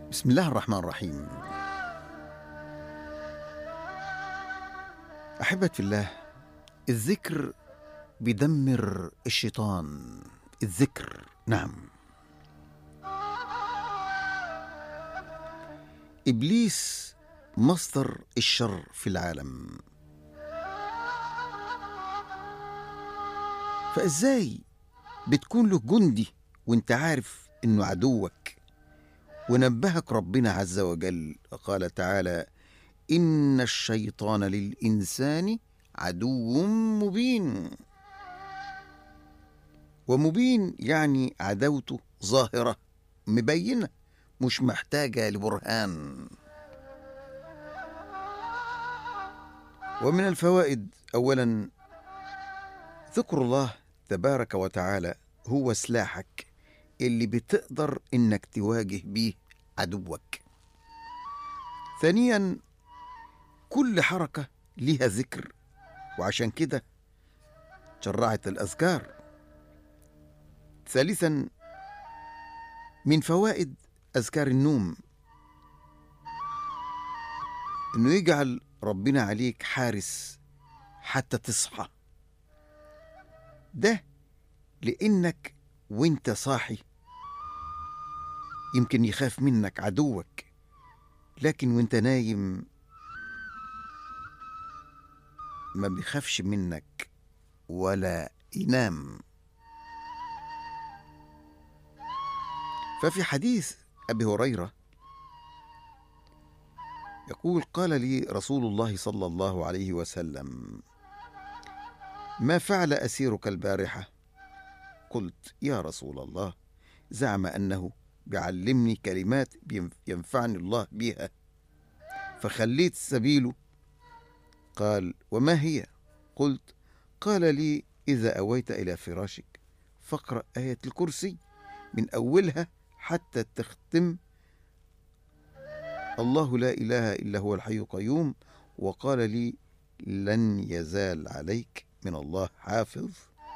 بسم الله الرحمن الرحيم أحبة في الله الذكر بيدمر الشيطان الذكر نعم إبليس مصدر الشر في العالم فإزاي بتكون له جندي وانت عارف انه عدوك ونبهك ربنا عز وجل قال تعالى ان الشيطان للانسان عدو مبين ومبين يعني عداوته ظاهره مبينه مش محتاجه لبرهان ومن الفوائد اولا ذكر الله تبارك وتعالى هو سلاحك اللي بتقدر انك تواجه بيه عدوك ثانيا كل حركة ليها ذكر وعشان كده شرعت الأذكار ثالثا من فوائد أذكار النوم إنه يجعل ربنا عليك حارس حتى تصحى ده لأنك وانت صاحي يمكن يخاف منك عدوك لكن وانت نايم ما بيخافش منك ولا ينام ففي حديث ابي هريره يقول قال لي رسول الله صلى الله عليه وسلم ما فعل اسيرك البارحه قلت يا رسول الله زعم انه بيعلمني كلمات ينفعني الله بها فخليت سبيله قال وما هي قلت قال لي اذا اويت الى فراشك فاقرا ايه الكرسي من اولها حتى تختم الله لا اله الا هو الحي القيوم وقال لي لن يزال عليك من الله حافظ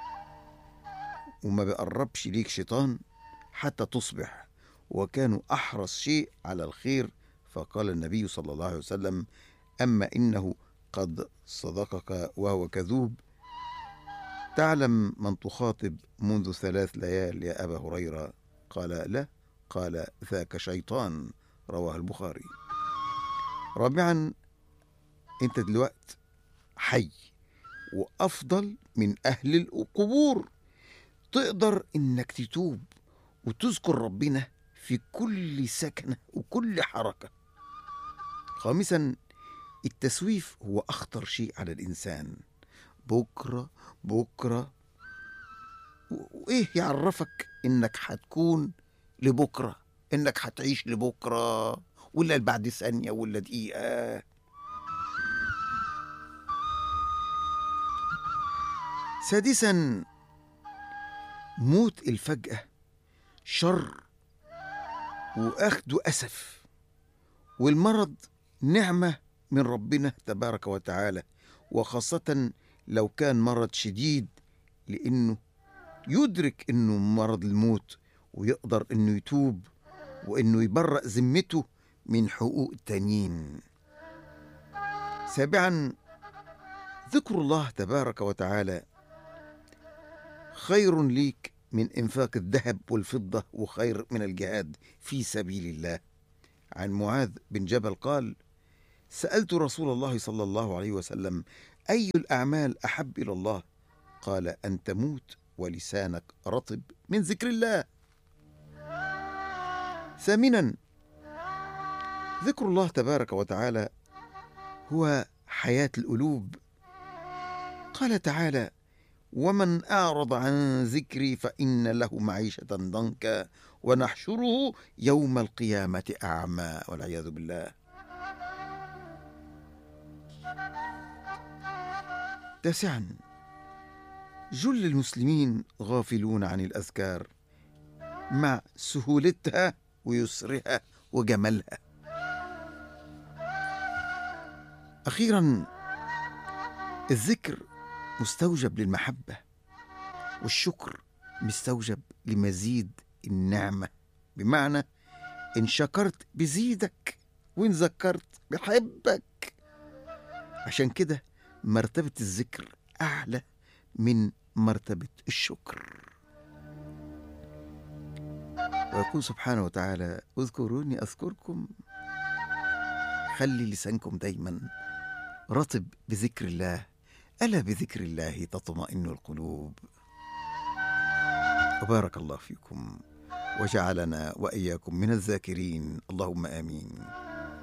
وما بيقربش ليك شيطان حتى تصبح وكانوا أحرص شيء على الخير فقال النبي صلى الله عليه وسلم أما إنه قد صدقك وهو كذوب تعلم من تخاطب منذ ثلاث ليال يا أبا هريرة قال لا قال ذاك شيطان رواه البخاري رابعا انت دلوقت حي وافضل من اهل القبور تقدر انك تتوب وتذكر ربنا في كل سكنة وكل حركة خامسا التسويف هو أخطر شيء على الإنسان بكرة بكرة وإيه يعرفك إنك هتكون لبكرة إنك هتعيش لبكرة ولا بعد ثانية ولا دقيقة سادسا موت الفجأة شر وأخده أسف والمرض نعمة من ربنا تبارك وتعالى وخاصة لو كان مرض شديد لأنه يدرك أنه مرض الموت ويقدر أنه يتوب وأنه يبرأ ذمته من حقوق التانيين سابعا ذكر الله تبارك وتعالى خير ليك من انفاق الذهب والفضه وخير من الجهاد في سبيل الله عن معاذ بن جبل قال سالت رسول الله صلى الله عليه وسلم اي الاعمال احب الى الله قال ان تموت ولسانك رطب من ذكر الله ثامنا ذكر الله تبارك وتعالى هو حياه القلوب قال تعالى ومن أعرض عن ذكري فإن له معيشة ضنكا ونحشره يوم القيامة أعمى والعياذ بالله تاسعا جل المسلمين غافلون عن الأذكار مع سهولتها ويسرها وجمالها أخيرا الذكر مستوجب للمحبة والشكر مستوجب لمزيد النعمة بمعنى إن شكرت بزيدك وإن ذكرت بحبك عشان كده مرتبة الذكر أعلى من مرتبة الشكر ويقول سبحانه وتعالى اذكروني أذكركم خلي لسانكم دايما رطب بذكر الله ألا بذكر الله تطمئن القلوب وبارك الله فيكم وجعلنا وإياكم من الذاكرين اللهم آمين